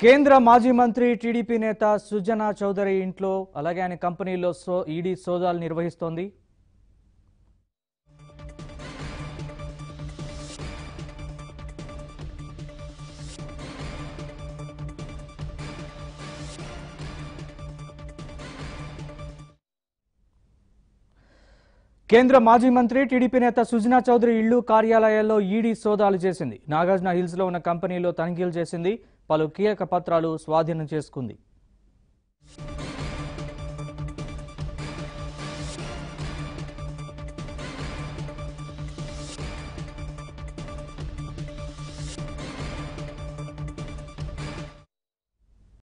కేంద్ర మాజీ మంత్రి టీడీపీ నేత సుజనా చౌదరి ఇంట్లో అలాగే ఆయన కంపెనీలో సో ఈడీ సోదాలు నిర్వహిస్తోంది కేంద్ర మాజీ మంత్రి టీడీపీ నేత సుజనా చౌదరి ఇళ్లు కార్యాలయాల్లో ఈడీ సోదాలు చేసింది నాగార్జున హిల్స్ లో ఉన్న కంపెనీలో తనిఖీలు చేసింది పలు కీలక పత్రాలు స్వాధీనం చేసుకుంది